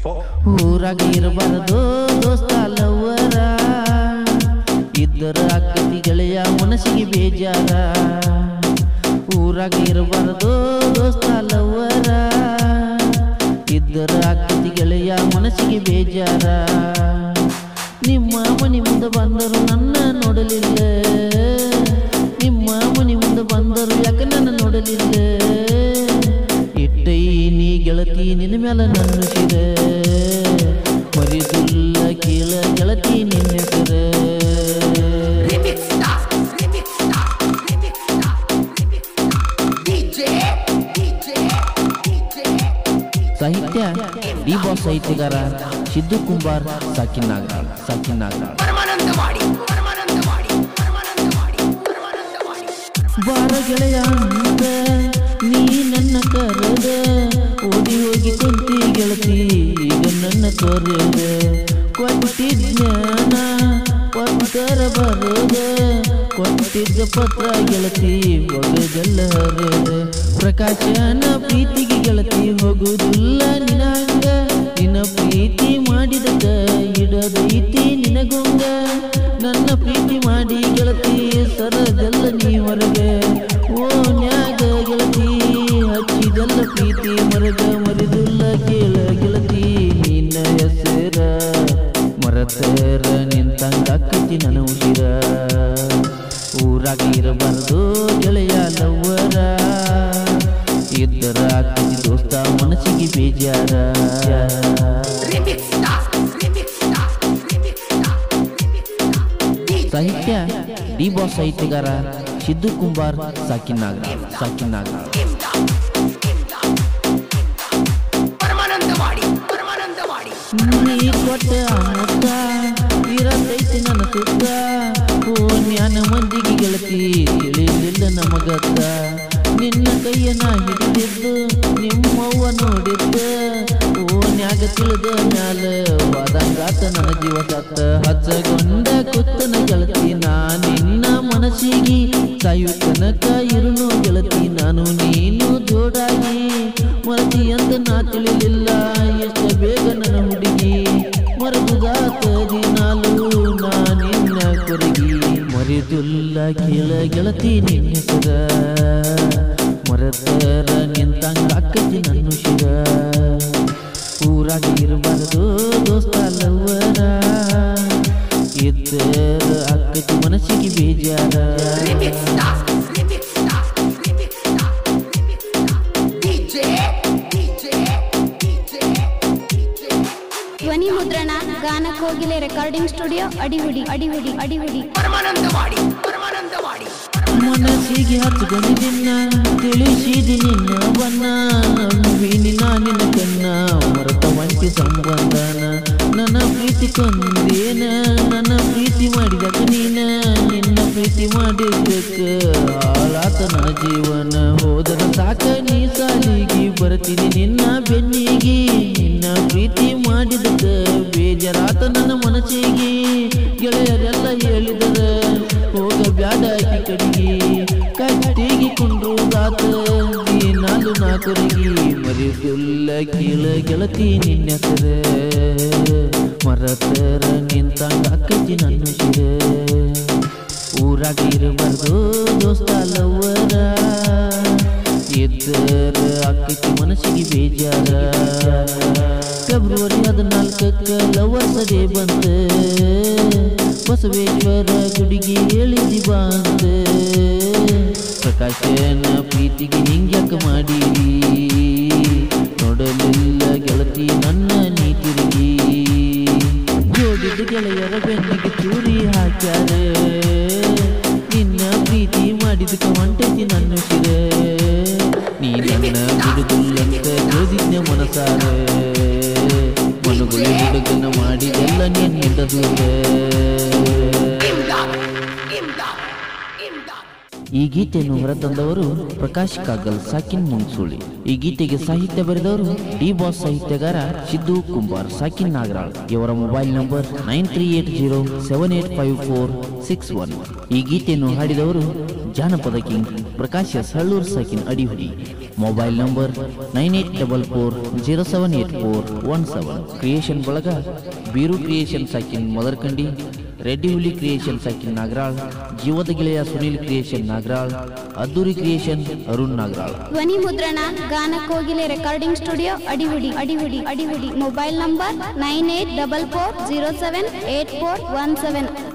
four. ಊರಾಗ ಇರಬಾರದು ದೋಸ್ತ ಲವ್ವರ ಇದ್ದರ ಅಕ್ಕತಿ ಗೆಳೆಯ ಮನಸ್ಸಿಗೆ ಬೇಜಾರ ಊರಾಗ ಇರಬಾರದು ದೋಸ್ತ ಲವ್ವರ ಇದ್ದರ ಅಕ್ಕತಿ ಗೆಳೆಯ ಮನಸ್ಸಿಗೆ ಬೇಜಾರ ನಿಮ್ಮ ಮನೆ ಮುಂದೆ ಬಂದರು ನನ್ನ ನೋಡಲಿಲ್ಲ ನಿಮ್ಮ ಮನೆ ಮುಂದೆ ಬಂದರು ಯಾಕೆ ನನ್ನ ನೋಡಲಿಲ್ಲ ಇಟ್ಟೈ ನೀ ಗೆಳತಿ ನಿನ್ನ ಮೇಲೆ ನನ್ನ ಸಿರ ಮರಿದುಲ್ಲ ಕೇಳ ಗೆಳತಿ ನಿನ್ನ ಹೆಸರ Remix star, remix star, remix star, remix star. DJ, DJ, DJ, ಸಾಹಿತ್ಯ ಡಿ ಬಾಸ್ ಸಾಹಿತ್ಯಗಾರ ಸಿದ್ದು ಕುಂಬಾರ್ ಸಾಕಿನ್ ನಾಗರಾಳ್ ಸಾಕಿನ್ ನಾಗರಾಳ್ ಪರಮಾನಂದವಾಡಿ ಪರಮಾನಂದವಾಡಿ ಪರಮಾನಂದವಾಡಿ ಪರಮಾನಂದವಾಡಿ ಬಾರ ಗೆಳೆಯ ಅಂದ ನೀ ನನ್ನ ಕರೆದ ಓಡಿ ಹೋಗಿ ಕುಂತಿ ಗೆಳತಿ ಈಗ ನನ್ನ ತೊರೆದ ಕೊಟ್ಟಿದ್ದ ಜ್ಞಾನ ಕೊಟ್ಟರ ಬರೆದ ಕೊಟ್ಟಿದ್ದ ಪತ್ರ ಗೆಳತಿ ಒಗದೆಲ್ಲ ಹರಿದ ಪ್ರಕಾಶನ ಪ್ರೀತಿಗೆ ಗೆಳತಿ ಹೋಗುವುದಿಲ್ಲ ನಿನ ಹಂಗ ನಿನ್ನ ಪ್ರೀತಿ ಮಾಡಿದಕ ಇಡದೈತಿ ನಿನಗೊಂಗ ನನ್ನ ಪ್ರೀತಿ ಮಾಡಿ ಗೆಳತಿ ಸರದೆಲ್ಲ ನೀ ಹೊರಗೆ ಓ ನ್ಯಾಗ ಗೆಳತಿ ಹಚ್ಚಿದೆಲ್ಲ ಪ್ರೀತಿ ಮರಗ ಮರಿದುಲ್ಲ ಕೇಳ ಗೆಳತಿ ನಿನ್ನ ಹೆಸರ ಮರತರ ನಿಂತಂಗಾಕತಿ ನನ್ನ ಉಸಿರ ಊರಾಗ ಇರಬಾರದು ಗೆಳೆಯ ಲವ್ವರ ಇದ್ದರ ಆಕತಿ ದೋಸ್ತ ಮನಸ್ಸಿಗೆ ಬೇಜಾರ Remix star, remix star, remix star, remix star. DJ, ಸಾಹಿತ್ಯ ಡಿ ಬಾಸ್ ಸಾಹಿತ್ಯಗಾರ ಸಿದ್ದು ಕುಂಬಾರ್ ಸಾಕಿನ್ ನಾಗರಾಳ್ ಸಾಕಿನ್ Nagaral imdad, imdad, imdad. Paramanandawadi Paramanandawadi ನೀ ಕೊಟ್ಟ ಮುತ್ತ ಇರತೈತಿ ನನ್ನ ಸುತ್ತ ಓ ಜ್ಞಾನ ಮಂದಿಗೆ ಗೆಳತಿ ತಿಳಿಲಿಲ್ಲ ನಮಗತ್ತ ನಿನ್ನ ಕೈಯನ್ನ ಹಿಡಿದಿದ್ದು ನಿಮ್ಮವ್ವ ನೋಡಿದ್ದ ಓ ನ್ಯಾಗ ತಿಳಿದ ಮ್ಯಾಲ ವಾದಂಗಾತ ನನ್ನ ಜೀವ ಸತ್ತ ಹಚ್ಚಗೊಂಡ ಕುತ್ತನ ಗೆಳತಿ ನಾ ನಿನ್ನ ಮನಸ್ಸಿಗೆ ಸಾಯು ತನಕ ಇರುನು ಗೆಳತಿ ನಾನು ನೀನು ಜೋಡಾಗಿ ಮರತಿ ಅಂತ ನಾ ತಿಳಿಲಿಲ್ಲ ಎಷ್ಟು ಬೇಗ ನನ್ನ ಹುಡುಗಿ ಮರದುಗಾತ ದಿನಾಲು ನಾ ನಿನ್ನ ಕೊರಗಿ ಮರಿದುಲ್ಲ ಕೇಳ ಗೆಳತಿ ನಿನ್ನ ಹೆಸರ ಮರತರ ನಿಂತಂಗಾಕತಿ ನನ್ನ ಶಿರ ಊರಾಗ ಇರಬಾರದು ದೋಸ್ತ ಲವ್ವರ ಇದ್ದರ ಅಕ್ಕತಿ ಮನಸ್ಸಿಗೆ ಬೇಜಾರ Remix star, remix star, remix star, remix star. DJ, DJ, DJ, DJ. ಧ್ವನಿ ಮುದ್ರಣ ಗಾನ ಕೋಗಿಲೆ ರೆಕಾರ್ಡಿಂಗ್ ಸ್ಟುಡಿಯೋ ಅಡಿಹುಡಿ ಅಡಿಹುಡಿ ಅಡಿಹುಡಿ ಪರಮಾನಂದವಾಡಿ ಪರಮಾನಂದವಾಡಿ ಮನಸ್ಸಿಗೆ ಹಚ್ಕೊಂಡು ನಿನ್ನ ತಿಳಿಸಿದಿ ನಿನ್ನ ಬಣ್ಣ ನಂಬಿನಿ ನಾ ನಿನ್ನ ಕಣ್ಣ ಮರತ ವಂಟಿ ಸಂಬಂಧನ ನನ್ನ ಪ್ರೀತಿ ಕೊಂದೇನ ನನ್ನ ಪ್ರೀತಿ ಮಾಡಿದಕ ನೀನ ನಿನ್ನ ಪ್ರೀತಿ ಮಾಡಿದ್ದಕ್ಕ ಹಾಳಾತ ನನ್ನ ಜೀವನ ಹೋದರ ಸಾಕ ನೀ ಸಾಲಿಗೆ ಬರ್ತೀನಿ ನಿನ್ನ ಬೆನ್ನಿಗೆ ನಿನ್ನ ಪ್ರೀತಿ ಮಾಡಿದಕ್ಕ ಬೇಜಾರಾತ ನನ್ನ ಮನಸ್ಸಿಗೆ ಗೆಳೆಯರೆಲ್ಲ ಹೇಳಿದರ ಹೋಗ ಬ್ಯಾಡ ಆಕಿ ಕಡಿಗೆ ಕಟ್ಟಿಗೆ ಕುಂಡ್ರುದಾತ ನೀ ನಾಲು ನಾಲ್ಕರಿಗೆ ಮರಿದುಲ್ಲ ಕೀಳ ಗೆಳತಿ ನಿನ್ನ ಹೆಸರ ಮರತರ ನಿಂತಂಗ ಅಕ್ಕತಿ ನನ್ನ ಶಿರ ಊರಾಗ ಇರಬಾರ್ದು ದೋಸ್ತ ಲವ್ವರ ಇದ್ದರ ಅಕ್ಕತಿ ಮನಸ್ಸಿಗೆ ಬೇಜಾರ ಫೆಬ್ರವರಿ ಹದಿನಾಲ್ಕಕ್ಕ ಲವರ್ಸ ಡೇ ಬಂತ ಬಸವೇಶ್ವರ ಗುಡಿಗೆ ಹೇಳಿದಿ ಬಂತ ಪ್ರಕಾಶನ ಪ್ರೀತಿಗೆ ಹಿಂಗ್ಯಾಕ ಮಾಡಿರಿ ನೋಡಲಿಲ್ಲ ಗೆಳತಿ ನನ್ನ ನೀ ತಿರುಗಿ ಜೋಡಿದ ಗೆಳೆಯರ ಬೆನ್ನಿಗೆ ಚೂರಿ ಹಾಕ್ಯಾರ ನಿನ್ನ ಪ್ರೀತಿ ಮಾಡಿದಕ್ಕೆ ಹೊಂಟೈತಿ ನನ್ನ ಶಿರ ನೀ ನನ್ನ ಬಿಡುದಿಲ್ಲಂತ ತಿಳಿದಿದ್ನ ಮನಸಾರ ಮನಗುಳಿ ಹುಡುಗನ ಮಾಡಿದೆಲ್ಲ ನಿನ್ನಿಂದ ದೂರ imdad, imdad, imdad. ಈ ಗೀತೆಯನ್ನು ಹೊರತಂದವರು ಪ್ರಕಾಶ್ ಕಾಗಲ್ ಸಾಕಿನ್ ಮುನ್ಸೂಳಿ ಈ ಗೀತೆಗೆ ಸಾಹಿತ್ಯ ಬರೆದವರು ಡಿ ಬಾಸ್ ಸಾಹಿತ್ಯಗಾರ ಸಿದ್ದು ಕುಂಬಾರ್ ಸಾಕಿನ್ ನಾಗರಾಳ್ ಇವರ mobile number nine three eight zero seven eight five four six one ಈ ಗೀತೆಯನ್ನು ಹಾಡಿದವರು ಜಾನಪದ ಕಿಂಗ್ ಪ್ರಕಾಶ್ ಎಸ್ ಹಳ್ಳೂರ್ ಸಾಕಿನ್ Adihudi mobile number nine eight double four zero seven eight four one seven creation ಬಳಗ ಬೀರು ಕ್ರಿಯೇಷನ್ ಸಾಕಿನ್ ಮದರ್ಕಂಡಿ ರೆಡ್ಡಿ ಹುಲಿ ಕ್ರಿಯೇಷನ್ ಸಾಕಿನ್ ನಾಗರಾಳ್ ಜೀವದ ಗೆಳೆಯ ಸುನೀಲ್ ಕ್ರಿಯೇಷನ್ ನಾಗರಾಳ್ ಅದ್ದೂರಿ ಕ್ರಿಯೇಷನ್ ಅರುಣ್ ನಾಗರಾಳ್ ಧ್ವನಿ ಮುದ್ರಣ Gana Kogile recording studio Adihudi Adihudi Adihudi mobile number nine eight double four zero seven eight four one seven